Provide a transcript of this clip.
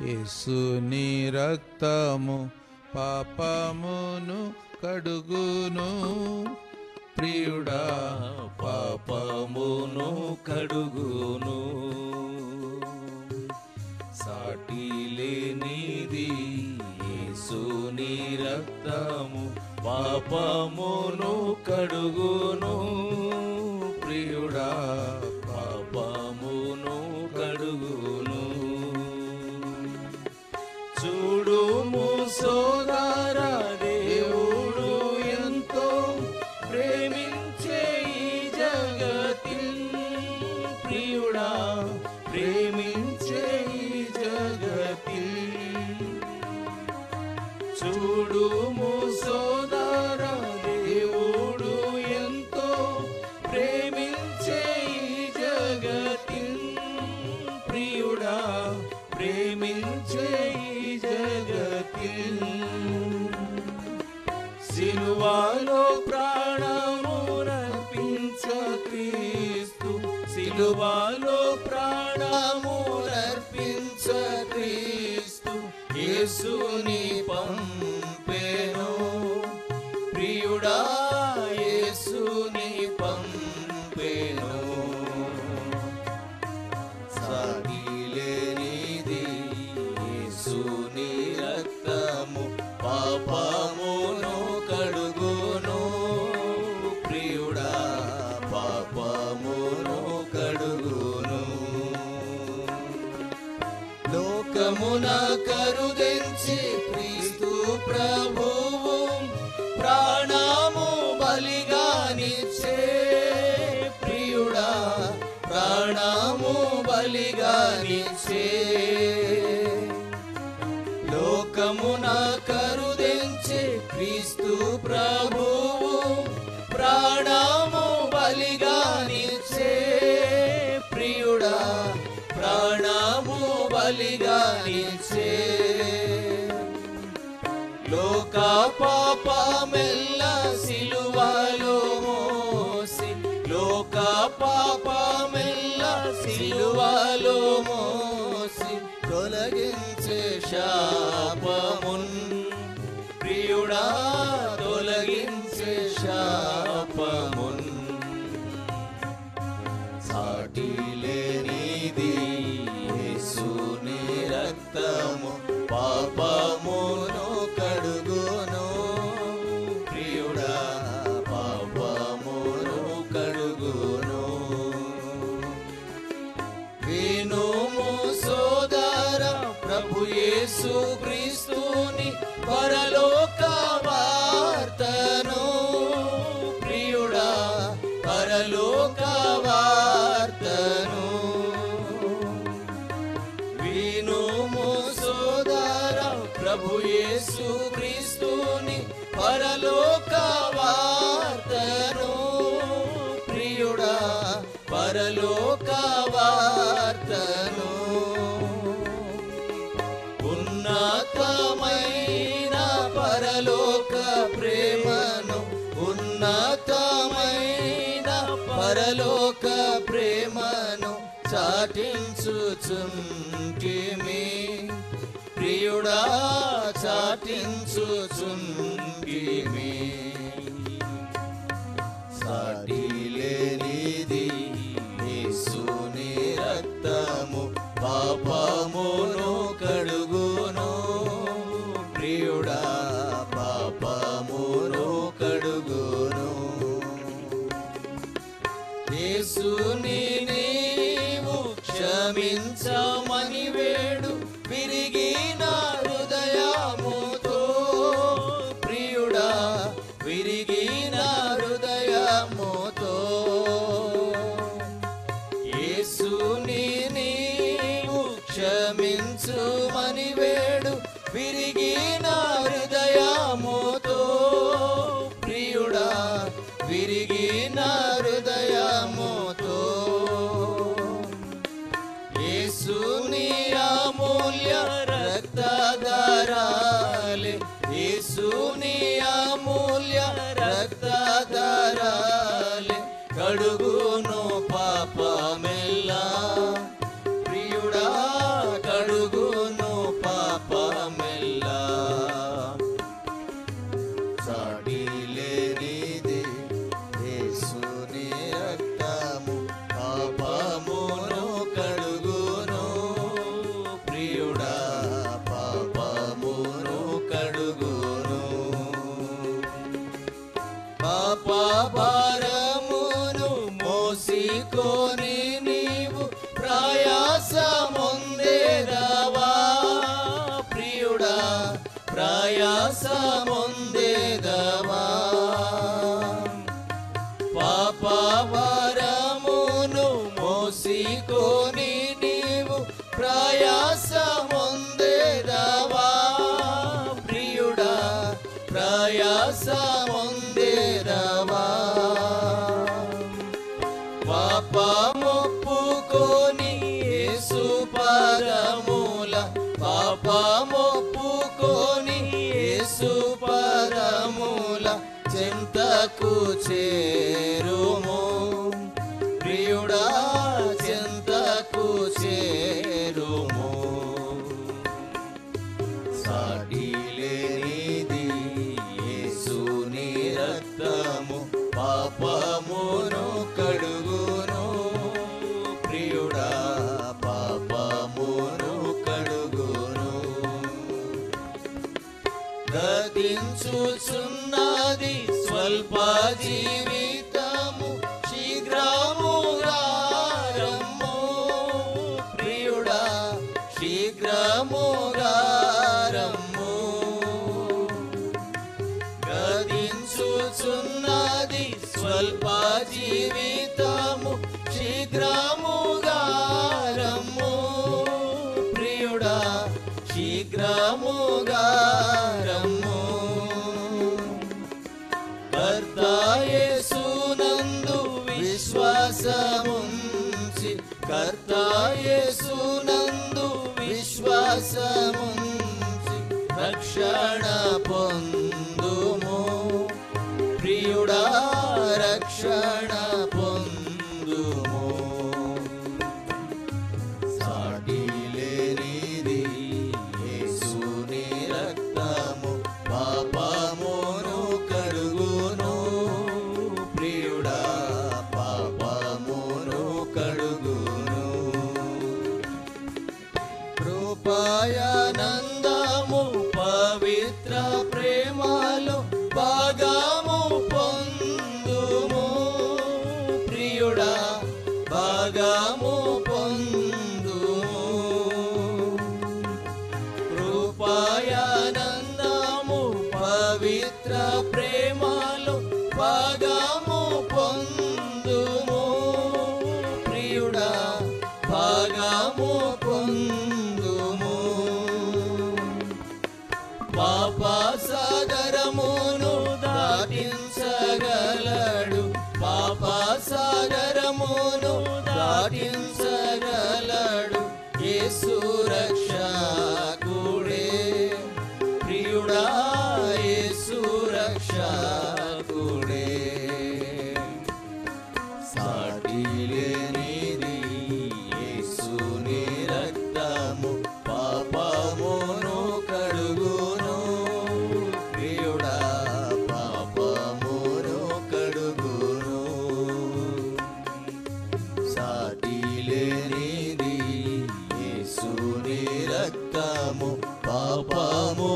యేసుని రక్తము పాపమును కడుగును ప్రియుడా పాపమును కడుగును సాటి లేనిది యేసుని రక్తము పాపమును కడుగును ప్రియుడా పాపమును కడుగును చూడుము సోదర దేవుడు ఎంతో ప్రేమించే ఈ జగతి ప్రియుడా ప్రేమించే ఈ జగతి చూడుము సోదర దేవుడు ఎంతో ప్రేమించే ఈ జగతి ప్రియుడా ప్రేమించే ఈ జగతి సిలువాలో ప్రాణము నర్పించ క్రీస్తు సిలువాలో ప్రాణము నర్పించ క్రీస్తు యేసుని పంపెను ప్రియుడా యేసుని పంపెను సాగిలేనిది యేసుని రక్తము పాపమును కడుగును ప్రియుడా పాపమును కడుగును లోకమున కరుదించి క్రీస్తు ప్రభువు ప్రాణము బలిగానిచ్చే ప్రియుడా ప్రాణము బలిగానిచ్చే లోకమున కరుదించి క్రీస్తు ప్రభువు ప్రాణము బలిగానిచ్చే ప్రియుడా ప్రాణము బలిగానిచ్చే లోక పాపమెల్ల సిలువలో మోసి లోక పాపమెల్ల సిలువలో మోసి తొలగించే శాపమున్ ప్రియుడా తొలగించే శాపమున్ సాటి లేనిది యేసుని రక్తము పాపమును కడుగును ప్రియుడా పాపమును కడుగును వినుము సోదర ప్రభు యేసు క్రీస్తుని పరలోక వార్తను ప్రియుడా పరలోక వార్తను వినుము సోదర ప్రభు యేసు క్రీస్తుని పరలోక వార్తను ప్రియుడా పరలోక వార్తను ఉన్నతమైన పరలోక ప్రేమను ఉన్నతమైన పరలోక ప్రేమను చాటించుచుంటిమి ప్రియుడా చాటించుచుంటిమి సాటి లేనిది యేసుని రక్తము పాపమును కడుగును ప్రియుడా పాపమును కడుగును యేసుని నీవు క్షమించమని వేడు విరిగిన హృదయముతో ప్రియుడా విరిగిన హృదయముతో యేసుని నీవు క్షమించుమని వేడు విరిగిన హృదయముతో ప్రియుడా విరిగిన హృదయముతో యేసుని అమూల్య రక్తధారాలే యేసుని అమూల్య రక్తధారాలే కడుగును పాపమెల్లా ప్రియుడా కడుగును పాపమొప్పుకొని యేసు పరముల చెంతకు చేరుము ప్రియుడా చెంతకు చేరుము సాటి లేనిది యేసుని రక్తము పాపమును కడుగును ప్రియుడా పాపమును కడుగును గతించుచున్నది స్వల్ప జీవితము శీఘ్రముగా రమ్ము ప్రియుడా శీఘ్రముగా రమ్ము గతించుచున్నది స్వల్ప జీవితము శీఘ్రముగా రమ్ము ప్రియుడా శీఘ్రముగా రమ్ము కర్తాయేసునందు విశ్వాసముంచి కర్తాయేసునందు విశ్వాసముంచి రక్షణ పొందుము ప్రియుడా రక్షణ పొందుము సాటి లేనిది యేసుని రక్తము పాపమును కడుగును ప్రియుడా పాపమును కడుగును కృపయానందము పవిత్ర ప్రేమలో భాగము పొందుము ప్రియుడా భాగము పొందుము కృపయానందము పవిత్ర ప్రేమలో భాగము పొందుము ప్రియుడా భాగము పొందుము పాప సాగరమును దాటించగలడు పాప సాగరమును దాటించగలడు యేసు రక్షకుడే ప్రియుడా యేసు రక్షకుడే సాటి లేనిది యేసుని రక్తము పాపమును కడుగును ప్రియుడా పాపమును కడుగును సాటి లేనిది యేసుని రక్తము పాపము